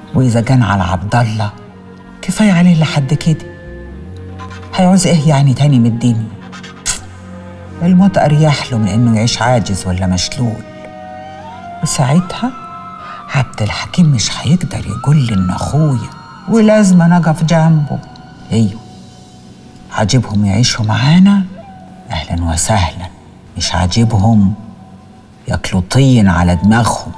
واذا كان على عبد الله كفايه عليه لحد كده هيعوز ايه يعني تاني من الدنيا الموت اريح له من انه يعيش عاجز ولا مشلول وساعتها عبد الحكيم مش هيقدر يقول لي ان اخويا ولازم أنا اقف جنبه ايوه عاجبهم يعيشوا معانا اهلا وسهلا مش عاجبهم ياكلوا طين على دماغهم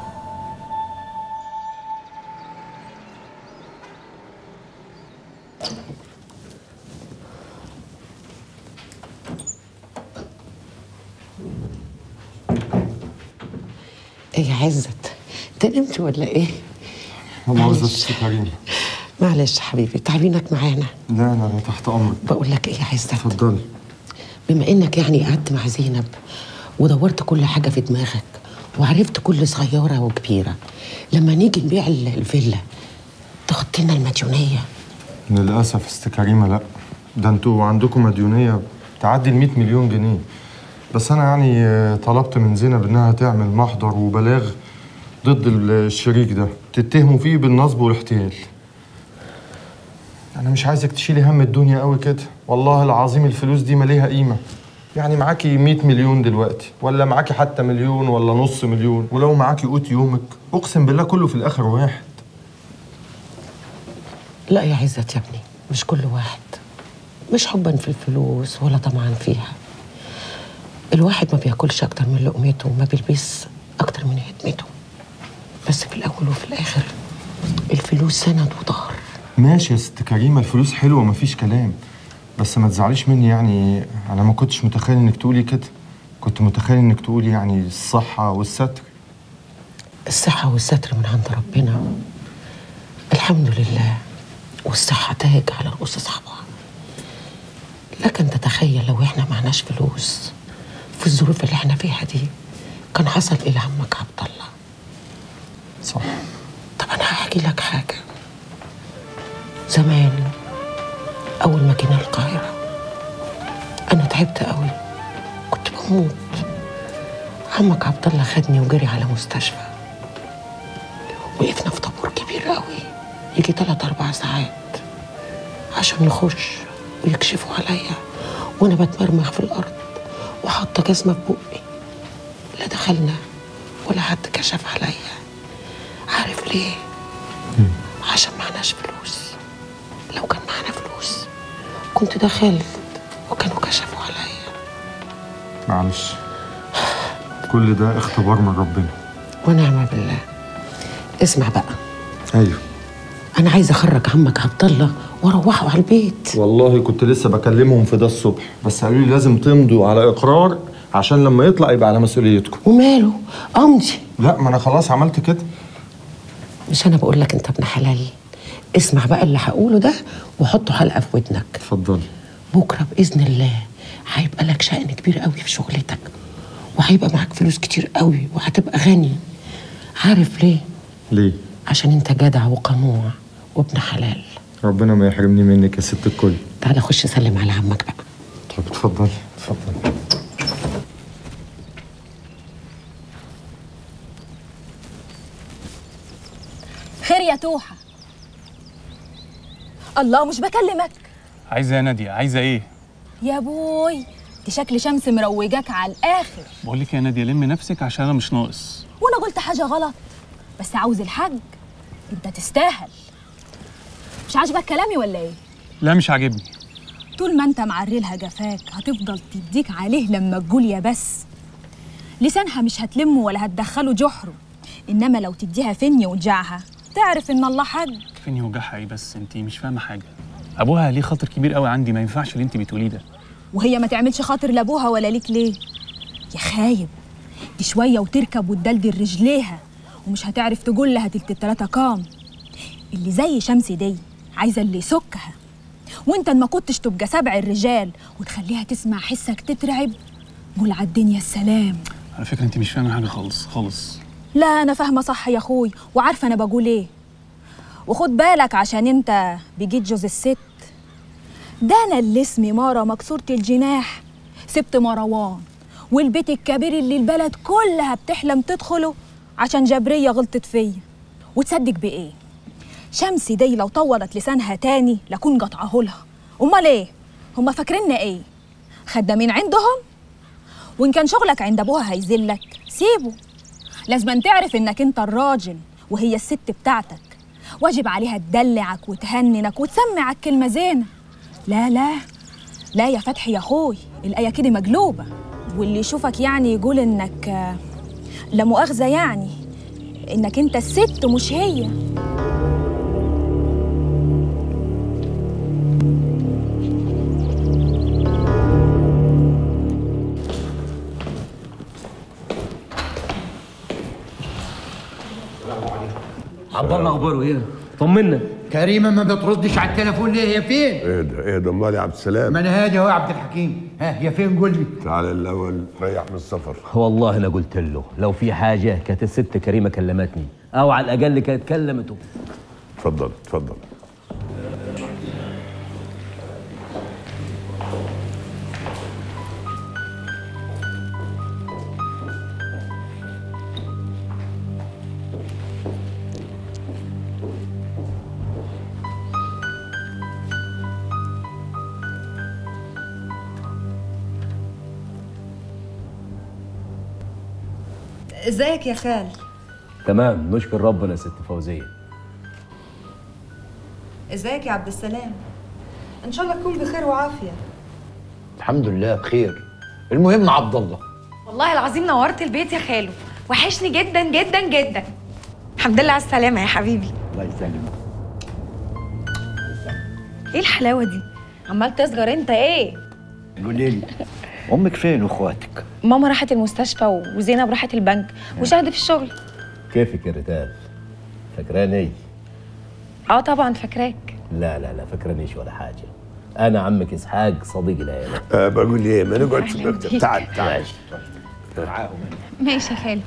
ايه يا عزت انت نمت ولا ايه؟ مؤاخذة معلش. ست كريم معلش حبيبي تعبينك معانا لا انا تحت امرك بقول لك ايه يا عزت اتفضلي بما انك يعني قعدت مع زينب ودورت كل حاجه في دماغك وعرفت كل صغيره وكبيره لما نيجي نبيع ال- الفيلا تاخد لنا المديونيه للاسف ست كريمه لا ده انتوا عندكم مديونيه تعدي ال 100 مليون جنيه بس انا يعني آه، طلبت من زينب انها تعمل محضر وبلاغ ضد الشريك ده تتهموا فيه بالنصب والاحتيال انا مش عايزك تشيلي هم الدنيا قوي كده والله العظيم الفلوس دي ما ليها قيمه يعني معاكي 100 مليون دلوقتي ولا معاكي حتى مليون ولا نص مليون ولو معاكي قوت يومك اقسم بالله كله في الاخر واحد لا يا عزت يا ابني مش كل واحد مش حبا في الفلوس ولا طمعا فيها الواحد ما بياكلش اكتر من لقمته وما بيلبس اكتر من هدمته بس في الاول وفي الاخر الفلوس سند وظهر ماشي يا ست كريمة الفلوس حلوة مفيش كلام بس ما تزعليش مني يعني أنا ما كنتش متخيل إنك تقولي كده كنت متخيل إنك تقولي يعني الصحة والستر الصحة والستر من عند ربنا الحمد لله والصحة تاج على رؤوس أصحابها لكن تتخيل لو احنا معناش فلوس في الظروف اللي احنا فيها دي كان حصل ايه لعمك عبد الله صح طب انا هحكي لك حاجة زمان أول ما جينا القاهرة أنا تعبت قوي كنت بموت عمك عبد الله خدني وجري على مستشفى وقفنا في طابور كبير قوي يجي تلات أربع ساعات عشان نخش ويكشفوا عليا وأنا بتمرمغ في الأرض وحاطة جزمة في بقي لا دخلنا ولا حد كشف عليا عارف ليه؟ عشان معناش فلوس لو كان معانا فلوس كنت دخلت وكانوا كشفوا عليا معلش كل ده اختبار من ربنا ونعم بالله اسمع بقى أيوه انا عايزه اخرج عمك عبد الله واروحه على البيت والله كنت لسه بكلمهم في ده الصبح بس قالوا لي لازم تمضوا على إقرار عشان لما يطلع يبقى على مسؤوليتكم وماله امضي لا ما أنا خلاص عملت كده مش انا بقول لك انت ابن حلال اسمع بقى اللي هقوله ده وحطه حلقه في ودنك اتفضلي بكره باذن الله هيبقى لك شأن كبير قوي في شغلتك وهيبقى معاك فلوس كتير قوي وهتبقى غني عارف ليه ليه؟ عشان انت جدع وقنوع وابن حلال ربنا ما يحرمني منك يا ست الكل تعالى خش سلم على عمك بقى طب اتفضلي اتفضلي خير يا توحة الله مش بكلمك عايزه يا ناديه عايزه ايه يا بوي دي شكل شمس مروجاك على الاخر بقول لك يا ناديه لمي نفسك عشان انا مش ناقص وانا قلت حاجه غلط بس عاوز الحج انت تستاهل مش عاجبك كلامي ولا ايه لا مش عاجبني طول ما انت معرلها جفاك هتفضل تديك عليه لما تقول يا بس لسانها مش هتلمه ولا هتدخله جحره انما لو تديها فني وتجعها تعرف ان الله حج فين يوجعها ايه بس انت مش فاهمه حاجه ابوها ليه خاطر كبير قوي عندي ما ينفعش اللي انت بتقوليه ده وهي ما تعملش خاطر لابوها ولا ليك ليه يا خايب دي شويه وتركب وتدلدل رجليها ومش هتعرف تقول لها تلت التلاته كام اللي زي شمس دي عايزه اللي يسكها وانت ما كنتش تبقى سبع الرجال وتخليها تسمع حسك تترعب قول على الدنيا السلام على فكره انت مش فاهمه حاجه خالص خالص لا انا فاهمه صح يا اخوي وعارفه انا بقول ايه وخد بالك عشان انت بجيت جوز الست ده انا اللي اسمي مارا مكسوره الجناح سبت مروان والبيت الكبير اللي البلد كلها بتحلم تدخله عشان جبريه غلطت فيا وتصدق بايه شمسي دي لو طولت لسانها تاني لكون قطعه لها امال ايه هما فاكريننا ايه خدامين عندهم وان كان شغلك عند ابوها هيذلك سيبه لازم تعرف انك انت الراجل وهي الست بتاعتك واجب عليها تدلعك وتهننك وتسمعك كلمه زينه لا لا لا يا فتحي يا اخوي الايه كده مقلوبه واللي يشوفك يعني يقول انك آه، لا مؤاخذه يعني انك انت الست مش هي عبد الله اخباره ايه؟ طمنا كريمه ما بتردش على التليفون ليه هي فين؟ ايه ده ايه ده امال يا عبد السلام ما انا هادي اهو يا عبد الحكيم ها هي فين قول لي تعالى الاول ريح من السفر والله انا قلت له لو في حاجه كانت الست كريمه كلمتني او على الاقل كانت كلمته اتفضل اتفضل ازيك يا خال تمام نشكر ربنا يا ست فوزيه ازيك يا عبد السلام ان شاء الله تكون بخير وعافيه الحمد لله بخير المهم عبد الله والله العظيم نورت البيت يا خالو وحشني جدا جدا جدا الحمد لله على السلامة يا حبيبي الله يسلمك ايه الحلاوة دي عمال تصغر انت ايه قولي لي امك فين واخواتك؟ ماما راحت المستشفى وزينب راحت البنك وشهد في الشغل كيفك يا ريتال فاكراني اه طبعا فاكراك لا لا لا فاكرانيش ولا حاجه انا عمك اسحاق صديق العيله أه بقول ايه ما نقعد في أهلاً المكتب بيك. تعال تعال معاهم ماشي يا خالو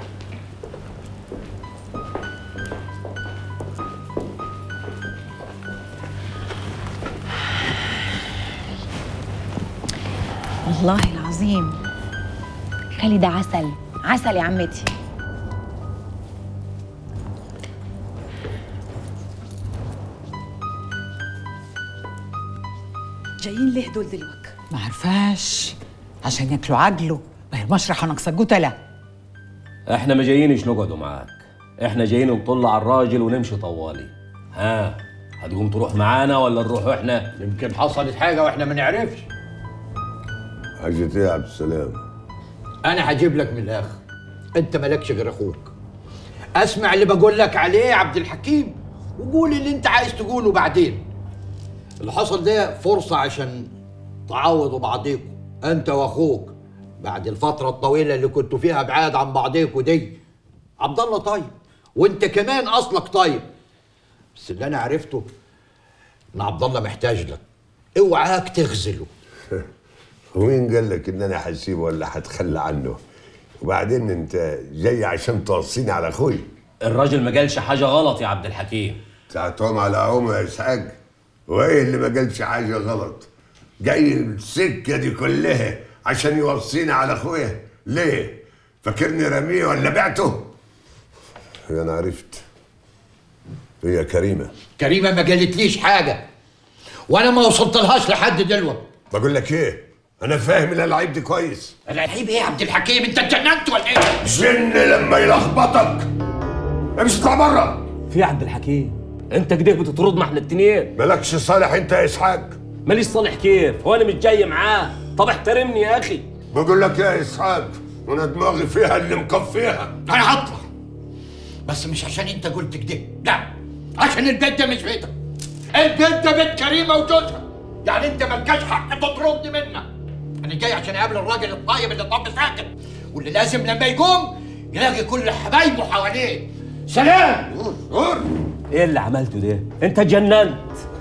والله العظيم خالي ده عسل عسل يا عمتي جايين ليه دول دلوقتي ما عرفاش عشان ياكلوا عجله ما هي المشرحه ناقصه جتله احنا ما جايينش نقعدوا معاك احنا جايين نطلع على الراجل ونمشي طوالي ها هتقوم تروح معانا ولا نروح احنا يمكن حصلت حاجه واحنا ما نعرفش حاجة ايه يا عبد السلام انا هجيب لك من الاخر انت مالكش غير اخوك اسمع اللي بقول لك عليه يا عبد الحكيم وقول اللي انت عايز تقوله بعدين اللي حصل ده فرصه عشان تعوضوا بعضيكم انت واخوك بعد الفتره الطويله اللي كنتوا فيها بعاد عن بعضيكوا دي عبد الله طيب وانت كمان اصلك طيب بس اللي انا عرفته ان عبد الله محتاج لك اوعاك تخذله ومين قال لك ان انا هسيبه ولا هتخلى عنه وبعدين انت جاي عشان توصيني على اخوي الراجل ما قالش حاجه غلط يا عبد الحكيم تعتهم على عمر يا اسحاق وايه اللي ما قالش حاجه غلط جاي السكه دي كلها عشان يوصيني على اخويا ليه فاكرني رميه ولا بعته انا عرفت هي كريمه كريمه ما قالتليش حاجه وانا ما وصلتلهاش لحد دلوقتي بقول لك ايه انا فاهم الالعاب دي كويس العيب ايه يا عبد الحكيم انت اتجننت ولا ايه جن لما يلخبطك امشي اطلع بره في يا عبد الحكيم انت كده بتطردنا احنا التنين مالكش صالح انت يا اسحاق ماليش صالح كيف هو انا مش جاي معاه طب احترمني يا اخي بقول لك يا اسحاق وانا دماغي فيها اللي مكفيها انا هطلع بس مش عشان انت قلت كده لا عشان البيت ده مش بيتك البيت ده بيت كريمه وجوزها يعني انت مالكش حق تطردني منه انا جاي عشان اقابل الراجل الطيب اللي طب ساكت واللي لازم لما يقوم يلاقي كل حبايبه حواليه سلام قول ايه اللي عملته ده انت اتجننت